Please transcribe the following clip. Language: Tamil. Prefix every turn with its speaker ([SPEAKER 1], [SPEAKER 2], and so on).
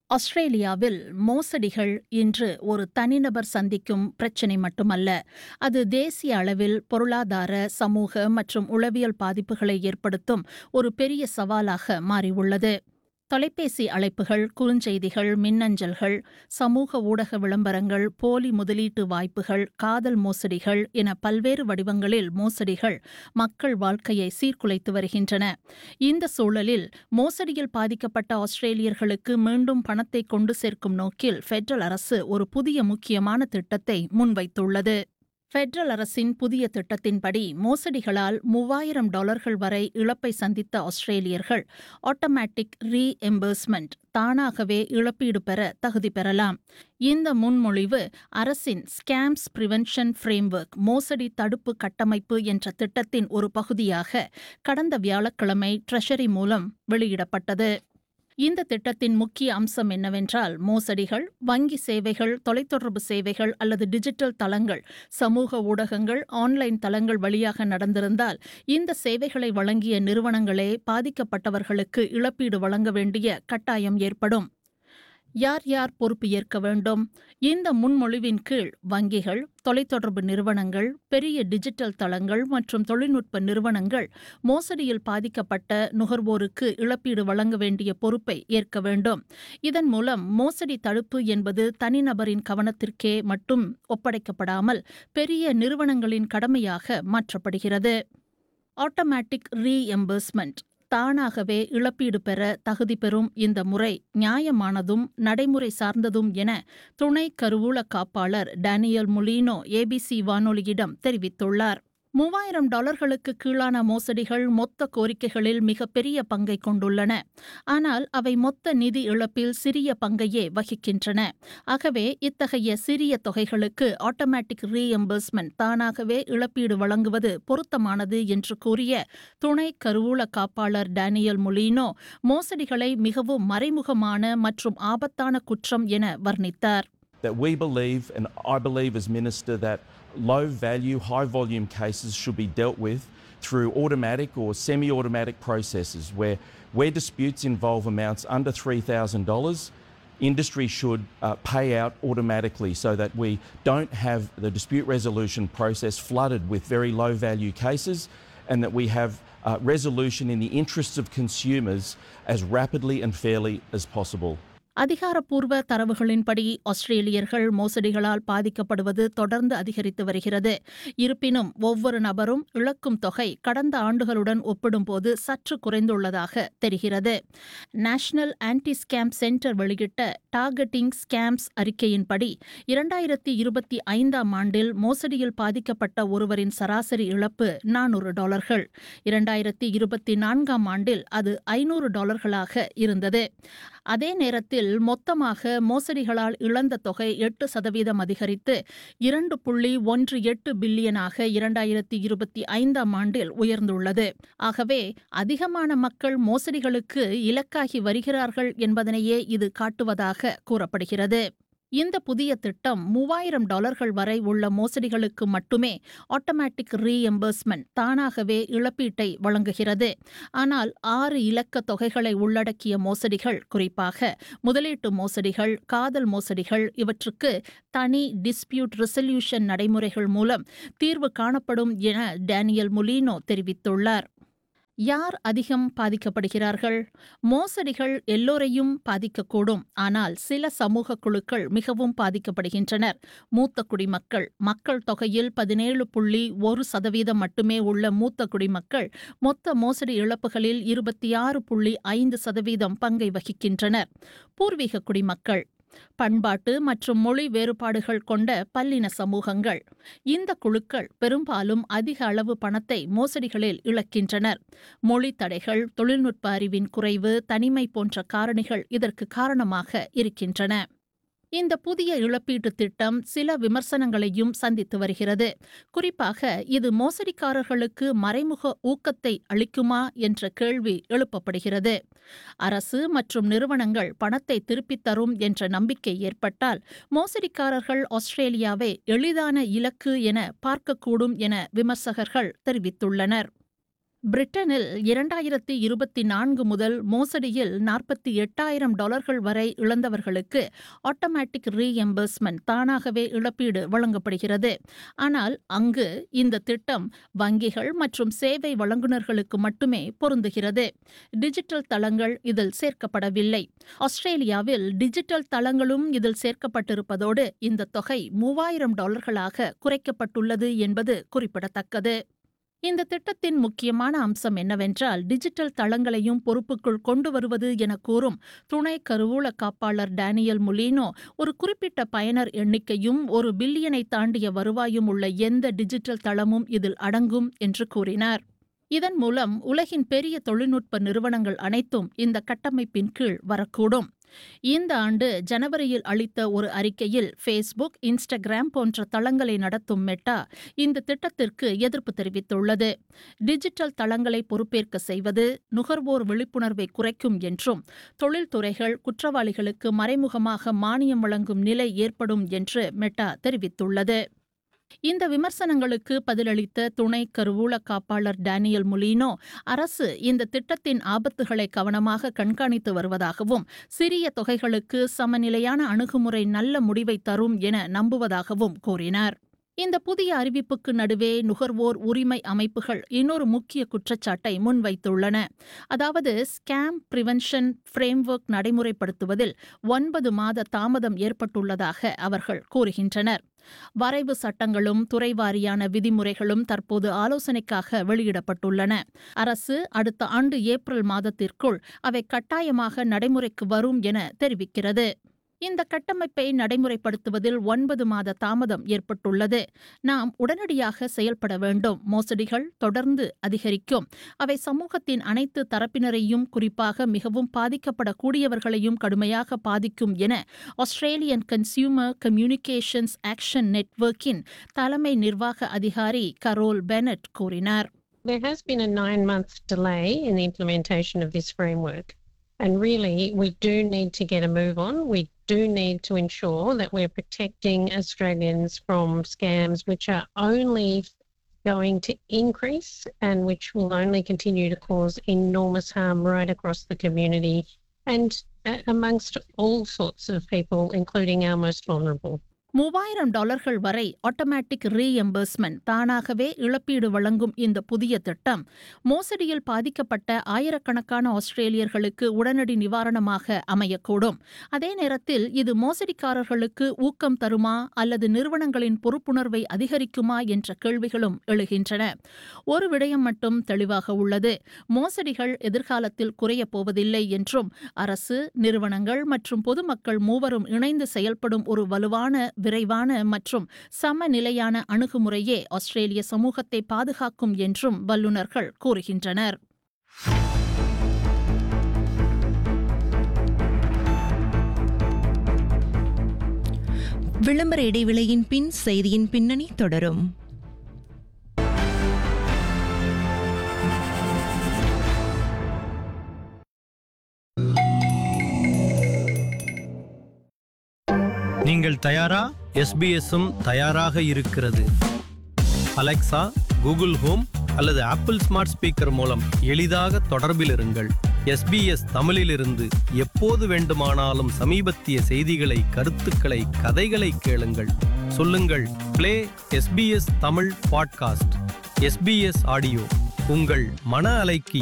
[SPEAKER 1] ஆஸ்திரேலியாவில் மோசடிகள் இன்று ஒரு தனிநபர் சந்திக்கும் பிரச்சினை மட்டுமல்ல அது தேசிய அளவில் பொருளாதார சமூக மற்றும் உளவியல் பாதிப்புகளை ஏற்படுத்தும் ஒரு பெரிய சவாலாக மாறியுள்ளது தொலைபேசி அழைப்புகள் குறுஞ்செய்திகள் மின்னஞ்சல்கள் சமூக ஊடக விளம்பரங்கள் போலி முதலீட்டு வாய்ப்புகள் காதல் மோசடிகள் என பல்வேறு வடிவங்களில் மோசடிகள் மக்கள் வாழ்க்கையை சீர்குலைத்து வருகின்றன இந்த சூழலில் மோசடியில் பாதிக்கப்பட்ட ஆஸ்திரேலியர்களுக்கு மீண்டும் பணத்தை கொண்டு சேர்க்கும் நோக்கில் ஃபெடரல் அரசு ஒரு புதிய முக்கியமான திட்டத்தை முன்வைத்துள்ளது ஃபெடரல் அரசின் புதிய திட்டத்தின்படி மோசடிகளால் மூவாயிரம் டாலர்கள் வரை இழப்பை சந்தித்த ஆஸ்திரேலியர்கள் ஆட்டோமேட்டிக் ரீஎம்பர்ஸ்மெண்ட் தானாகவே இழப்பீடு பெற தகுதி பெறலாம் இந்த முன்மொழிவு அரசின் ஸ்கேம்ஸ் பிரிவென்ஷன் ஃப்ரேம்வொர்க் மோசடி தடுப்பு கட்டமைப்பு என்ற திட்டத்தின் ஒரு பகுதியாக கடந்த வியாழக்கிழமை ட்ரெஷரி மூலம் வெளியிடப்பட்டது இந்த திட்டத்தின் முக்கிய அம்சம் என்னவென்றால் மோசடிகள் வங்கி சேவைகள் தொலைத்தொடர்பு சேவைகள் அல்லது டிஜிட்டல் தளங்கள் சமூக ஊடகங்கள் ஆன்லைன் தளங்கள் வழியாக நடந்திருந்தால் இந்த சேவைகளை வழங்கிய நிறுவனங்களே பாதிக்கப்பட்டவர்களுக்கு இழப்பீடு வழங்க வேண்டிய கட்டாயம் ஏற்படும் யார் யார் பொறுப்பு ஏற்க வேண்டும் இந்த முன்மொழிவின் கீழ் வங்கிகள் தொலைத்தொடர்பு நிறுவனங்கள் பெரிய டிஜிட்டல் தளங்கள் மற்றும் தொழில்நுட்ப நிறுவனங்கள் மோசடியில் பாதிக்கப்பட்ட நுகர்வோருக்கு இழப்பீடு வழங்க வேண்டிய பொறுப்பை ஏற்க வேண்டும் இதன் மூலம் மோசடி தடுப்பு என்பது தனிநபரின் கவனத்திற்கே மட்டும் ஒப்படைக்கப்படாமல் பெரிய நிறுவனங்களின் கடமையாக மாற்றப்படுகிறது ஆட்டோமேட்டிக் ரீஎம்பர்ஸ்மெண்ட் தானாகவே இழப்பீடு பெற தகுதி பெறும் இந்த முறை நியாயமானதும் நடைமுறை சார்ந்ததும் என துணை கருவூல காப்பாளர் டேனியல் முலினோ ஏபிசி வானொலியிடம் தெரிவித்துள்ளார் மூவாயிரம் டாலர்களுக்கு கீழான மோசடிகள் மொத்த கோரிக்கைகளில் மிகப்பெரிய பங்கை கொண்டுள்ளன ஆனால் அவை மொத்த நிதி இழப்பில் சிறிய பங்கையே வகிக்கின்றன ஆகவே இத்தகைய சிறிய தொகைகளுக்கு ஆட்டோமேட்டிக் ரீஎம்பர்ஸ்மெண்ட் தானாகவே இழப்பீடு வழங்குவது பொருத்தமானது என்று கூறிய துணை கருவூல காப்பாளர் டேனியல் முலினோ மோசடிகளை மிகவும் மறைமுகமான மற்றும் ஆபத்தான குற்றம் என வர்ணித்தார்
[SPEAKER 2] that we believe, and I believe as Minister, that low value, high volume cases should be dealt with through automatic or semi automatic processes where, where disputes involve amounts under $3,000. Industry should uh, pay out automatically so that we don't have the dispute resolution process flooded with very low value cases and that we have uh, resolution in the interests of consumers as rapidly and fairly as possible.
[SPEAKER 1] அதிகாரப்பூர்வ தரவுகளின்படி ஆஸ்திரேலியர்கள் மோசடிகளால் பாதிக்கப்படுவது தொடர்ந்து அதிகரித்து வருகிறது இருப்பினும் ஒவ்வொரு நபரும் இழக்கும் தொகை கடந்த ஆண்டுகளுடன் ஒப்பிடும்போது சற்று குறைந்துள்ளதாக தெரிகிறது நேஷனல் ஆன்டி ஸ்கேம் சென்டர் வெளியிட்ட டார்கெட்டிங் ஸ்கேம்ஸ் அறிக்கையின்படி இரண்டாயிரத்தி இருபத்தி ஐந்தாம் ஆண்டில் மோசடியில் பாதிக்கப்பட்ட ஒருவரின் சராசரி இழப்பு நானூறு டாலர்கள் இரண்டாயிரத்தி இருபத்தி நான்காம் ஆண்டில் அது ஐநூறு டாலர்களாக இருந்தது அதே நேரத்தில் மொத்தமாக மோசடிகளால் இழந்த தொகை எட்டு சதவீதம் அதிகரித்து இரண்டு புள்ளி ஒன்று எட்டு பில்லியனாக இரண்டாயிரத்தி இருபத்தி ஐந்தாம் ஆண்டில் உயர்ந்துள்ளது ஆகவே அதிகமான மக்கள் மோசடிகளுக்கு இலக்காகி வருகிறார்கள் என்பதனையே இது காட்டுவதாக கூறப்படுகிறது இந்த புதிய திட்டம் மூவாயிரம் டாலர்கள் வரை உள்ள மோசடிகளுக்கு மட்டுமே ஆட்டோமேட்டிக் ரீஎம்பர்ஸ்மெண்ட் தானாகவே இழப்பீட்டை வழங்குகிறது ஆனால் ஆறு இலக்க தொகைகளை உள்ளடக்கிய மோசடிகள் குறிப்பாக முதலீட்டு மோசடிகள் காதல் மோசடிகள் இவற்றுக்கு தனி டிஸ்பியூட் ரெசல்யூஷன் நடைமுறைகள் மூலம் தீர்வு காணப்படும் என டேனியல் முலினோ தெரிவித்துள்ளார் யார் அதிகம் பாதிக்கப்படுகிறார்கள் மோசடிகள் எல்லோரையும் பாதிக்கக்கூடும் ஆனால் சில சமூக குழுக்கள் மிகவும் பாதிக்கப்படுகின்றனர் மூத்த குடிமக்கள் மக்கள் தொகையில் பதினேழு புள்ளி ஒரு சதவீதம் மட்டுமே உள்ள மூத்த குடிமக்கள் மொத்த மோசடி இழப்புகளில் இருபத்தி ஆறு புள்ளி ஐந்து சதவீதம் பங்கை வகிக்கின்றனர் பூர்வீக குடிமக்கள் பண்பாட்டு மற்றும் மொழி வேறுபாடுகள் கொண்ட பல்லின சமூகங்கள் இந்த குழுக்கள் பெரும்பாலும் அதிக அளவு பணத்தை மோசடிகளில் இழக்கின்றனர் மொழி தடைகள் தொழில்நுட்ப அறிவின் குறைவு தனிமை போன்ற காரணிகள் இதற்கு காரணமாக இருக்கின்றன இந்த புதிய இழப்பீட்டு திட்டம் சில விமர்சனங்களையும் சந்தித்து வருகிறது குறிப்பாக இது மோசடிக்காரர்களுக்கு மறைமுக ஊக்கத்தை அளிக்குமா என்ற கேள்வி எழுப்பப்படுகிறது அரசு மற்றும் நிறுவனங்கள் பணத்தை திருப்பித் தரும் என்ற நம்பிக்கை ஏற்பட்டால் மோசடிக்காரர்கள் ஆஸ்திரேலியாவை எளிதான இலக்கு என பார்க்கக்கூடும் என விமர்சகர்கள் தெரிவித்துள்ளனர் பிரிட்டனில் இரண்டாயிரத்தி இருபத்தி நான்கு முதல் மோசடியில் நாற்பத்தி எட்டாயிரம் டாலர்கள் வரை இழந்தவர்களுக்கு ஆட்டோமேட்டிக் ரீஎம்பர்ஸ்மெண்ட் தானாகவே இழப்பீடு வழங்கப்படுகிறது ஆனால் அங்கு இந்த திட்டம் வங்கிகள் மற்றும் சேவை வழங்குநர்களுக்கு மட்டுமே பொருந்துகிறது டிஜிட்டல் தளங்கள் இதில் சேர்க்கப்படவில்லை ஆஸ்திரேலியாவில் டிஜிட்டல் தளங்களும் இதில் சேர்க்கப்பட்டிருப்பதோடு இந்த தொகை மூவாயிரம் டாலர்களாக குறைக்கப்பட்டுள்ளது என்பது குறிப்பிடத்தக்கது இந்த திட்டத்தின் முக்கியமான அம்சம் என்னவென்றால் டிஜிட்டல் தளங்களையும் பொறுப்புக்குள் கொண்டு வருவது என கூறும் துணை கருவூல காப்பாளர் டேனியல் முலினோ ஒரு குறிப்பிட்ட பயனர் எண்ணிக்கையும் ஒரு பில்லியனை தாண்டிய வருவாயும் உள்ள எந்த டிஜிட்டல் தளமும் இதில் அடங்கும் என்று கூறினார் இதன் மூலம் உலகின் பெரிய தொழில்நுட்ப நிறுவனங்கள் அனைத்தும் இந்த கட்டமைப்பின் கீழ் வரக்கூடும் இந்த ஆண்டு ஜனவரியில் அளித்த ஒரு அறிக்கையில் ஃபேஸ்புக் இன்ஸ்டாகிராம் போன்ற தளங்களை நடத்தும் மெட்டா இந்த திட்டத்திற்கு எதிர்ப்பு தெரிவித்துள்ளது டிஜிட்டல் தளங்களை பொறுப்பேற்க செய்வது நுகர்வோர் விழிப்புணர்வை குறைக்கும் என்றும் தொழில்துறைகள் குற்றவாளிகளுக்கு மறைமுகமாக மானியம் வழங்கும் நிலை ஏற்படும் என்று மெட்டா தெரிவித்துள்ளது இந்த விமர்சனங்களுக்கு பதிலளித்த துணை கருவூல காப்பாளர் டேனியல் முலினோ அரசு இந்த திட்டத்தின் ஆபத்துகளை கவனமாக கண்காணித்து வருவதாகவும் சிறிய தொகைகளுக்கு சமநிலையான அணுகுமுறை நல்ல முடிவை தரும் என நம்புவதாகவும் கூறினார் இந்த புதிய அறிவிப்புக்கு நடுவே நுகர்வோர் உரிமை அமைப்புகள் இன்னொரு முக்கிய குற்றச்சாட்டை முன்வைத்துள்ளன அதாவது ஸ்கேம் பிரிவென்ஷன் ஃப்ரேம்வொர்க் நடைமுறைப்படுத்துவதில் ஒன்பது மாத தாமதம் ஏற்பட்டுள்ளதாக அவர்கள் கூறுகின்றனர் வரைவு சட்டங்களும் துறைவாரியான விதிமுறைகளும் தற்போது ஆலோசனைக்காக வெளியிடப்பட்டுள்ளன அரசு அடுத்த ஆண்டு ஏப்ரல் மாதத்திற்குள் அவை கட்டாயமாக நடைமுறைக்கு வரும் என தெரிவிக்கிறது இந்த கட்டமைப்பை நடைமுறைப்படுத்துவதில் ஒன்பது மாத தாமதம் ஏற்பட்டுள்ளது நாம் உடனடியாக செயல்பட வேண்டும் மோசடிகள் தொடர்ந்து அதிகரிக்கும் அவை சமூகத்தின் அனைத்து தரப்பினரையும் குறிப்பாக மிகவும் பாதிக்கப்படக்கூடியவர்களையும் கடுமையாக பாதிக்கும் என ஆஸ்திரேலியன் கன்சியூமர் கம்யூனிகேஷன்ஸ் ஆக்ஷன் நெட்வொர்க்கின் தலைமை நிர்வாக அதிகாரி கரோல் பெனட் கூறினார்
[SPEAKER 3] There has been a nine month delay in the implementation of this framework. And really, we do need to get a move on. We do need to ensure that we're protecting Australians from scams which are only going to increase and which will only continue to cause enormous harm right across the community and uh, amongst all sorts of people, including our most vulnerable.
[SPEAKER 1] மூவாயிரம் டாலர்கள் வரை ஆட்டோமேட்டிக் ரீஎம்பர்ஸ்மெண்ட் தானாகவே இழப்பீடு வழங்கும் இந்த புதிய திட்டம் மோசடியில் பாதிக்கப்பட்ட ஆயிரக்கணக்கான ஆஸ்திரேலியர்களுக்கு உடனடி நிவாரணமாக அமையக்கூடும் அதே நேரத்தில் இது மோசடிக்காரர்களுக்கு ஊக்கம் தருமா அல்லது நிறுவனங்களின் பொறுப்புணர்வை அதிகரிக்குமா என்ற கேள்விகளும் எழுகின்றன ஒரு விடயம் மட்டும் தெளிவாக உள்ளது மோசடிகள் எதிர்காலத்தில் குறையப் போவதில்லை என்றும் அரசு நிறுவனங்கள் மற்றும் பொதுமக்கள் மூவரும் இணைந்து செயல்படும் ஒரு வலுவான விரைவான மற்றும் சமநிலையான அணுகுமுறையே ஆஸ்திரேலிய சமூகத்தை பாதுகாக்கும் என்றும் வல்லுநர்கள் கூறுகின்றனர்
[SPEAKER 4] விளம்பர இடைவேளையின் பின் செய்தியின் பின்னணி தொடரும்
[SPEAKER 5] நீங்கள் தயாரா எஸ்பிஎஸ்ஸும் தயாராக இருக்கிறது அலெக்சா கூகுள் ஹோம் அல்லது ஆப்பிள் ஸ்மார்ட் ஸ்பீக்கர் மூலம் எளிதாக தொடர்பில் இருங்கள் எஸ்பிஎஸ் தமிழிலிருந்து எப்போது வேண்டுமானாலும் சமீபத்திய செய்திகளை கருத்துக்களை கதைகளை கேளுங்கள் சொல்லுங்கள் play SBS Tamil podcast SBS audio உங்கள் மன அலைக்கு